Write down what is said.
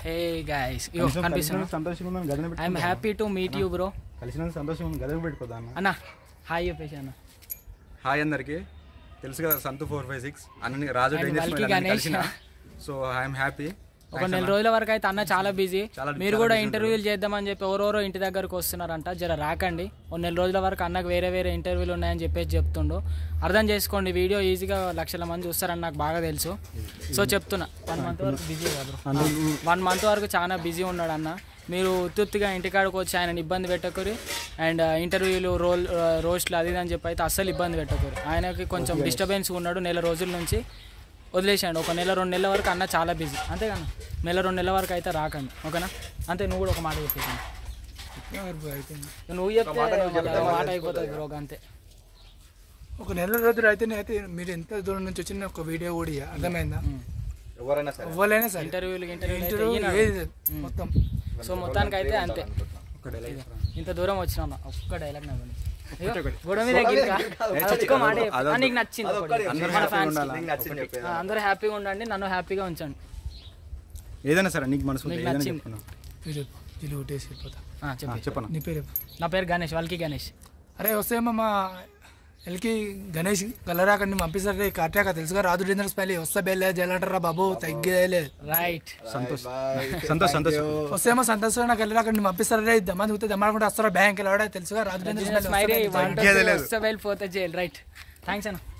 Hey guys ఇగో కనీసం కనిపిస్తున్నా కలిసినందుకు సంతోషంగా ఉందని గదిని ఐఎమ్ పెట్టుకుందాం. Happy to meet you bro కలిసినందుకు సంతోషంగా ఉంది గదిని పెట్టుకోదా అన్న అన్న హాయ్ చెప్పేసి అన్న హాయ్ అందరికి తెలుసు కదా సంతు ఫోర్ ఫైవ్ సిక్స్ అన్ని రాజు And డేంజర్స్ వల్కి వీళ్ళని గణేష్. కలిసిన సో ఐఎమ్ హ్యాపీ ఒక నెల రోజుల వరకు అయితే అన్న చాలా బిజీ చాలా- మీరు చాలా కూడా busy ఇంటర్వ్యూలు చేద్దామని చెప్పి ఎవరెవరో ఇంటి దగ్గరకు వస్తున్నారంట జర రాకండి ఓ నెల రోజుల వరకు అన్నకు వేరే వేరే ఇంటర్వ్యూలు ఉన్నాయని చెప్పేసి చెప్తుండు అర్థం చేసుకోండి వీడియో ఈజీగా లక్షల మంది చూస్తారని నాకు బాగా తెలుసు సో చెప్తున్నా వన్ మంత్ వరకు బిజీ కాదు వన్ మంత్ వరకు చాలా బిజీ ఉన్నాడు అన్న మీరు ఉత్తుత్తిగా ఇంటికాడకు వచ్చి ఆయన ఇబ్బంది పెట్టకూరి అండ్ ఇంటర్వ్యూలు రోల్ రోస్ట్లు అది ఇది అని చెప్పి అయితే అస్సలు ఇబ్బంది పెట్టకూరి ఆయనకి కొంచెం డిస్టర్బెన్స్ ఉన్నాడు నెల రోజుల నుంచి వదిలేసాడు ఒక నెల రెండు నెలల వరకు అన్న చాలా బిజీ అంతేగాని నెల రెండు నెలల వరకు అయితే రాకండి ఓకేనా అంతే నువ్వు కూడా ఒక మాట చెప్పేసి నువ్వు చెప్తే వాళ్ళ మాట అయిపోతుంది బ్రో అంతే ఒక నెల రోజులు అయితేనే అయితే మీరు ఎంత దూరం నుంచి వచ్చిన ఒక వీడియో కూడా ఇయ్య. అర్థమైందా ఎవరైనా సరే ఎవరైనా సరే ఇంటర్వ్యూలు ఇంటర్వ్యూలు అయితే ఇంటర్వ్యూ ఈయన. ఏది మొత్తం సో మొత్తానికి అయితే అంతే ఇంత దూరం వచ్చినా ఒక్క డైలాగ్ నాకు గొడవ మీద గిరికా? అది ఒక్క మాట చెప్పు. ఆ, నీకు నచ్చింది ఒకటి. మన fans కి. ఆ, అందరూ హ్యాపీగా ఉండండి నన్ను హ్యాపీగా ఉంచండి ఏదైనా సరే నీకు మనసు నీకు ఏదైనా నచ్చింది. చెప్పుకున్నావు మీరు చెప్పు ఇల్లు కొట్టేసి వెళ్ళిపోతా ఆ, చెప్పు చెప్పను నీ పేరు చెప్పు నా పేరు గణేష్ వాళ్ళకి గణేష్ అరే వస్తేమో మా ఎల్కి గణేష్ గల్లరాకండి పంపిస్తారే కరెక్ట్గా తెలుసుగా రాదు డేంజర్ స్మైలీ వస్తే బెల్లే జలంటారా బాబు తగ్గేలే రైట్ సంతోష్ సంతోష్ సంతోష్ వస్తేమో సంతోషం నాకు గల్లరాకండి పంపిస్తారే దమ్మని చూస్తే దమ్మాడుకుంటే వస్తారా బ్యాంక్ వెళ్ళాడే తెలుసుగా రాదు డేంజర్ స్మైరీ స్మైలీ వెళ్ళిపోతే జైలు రైట్ థ్యాంక్స్ అన్న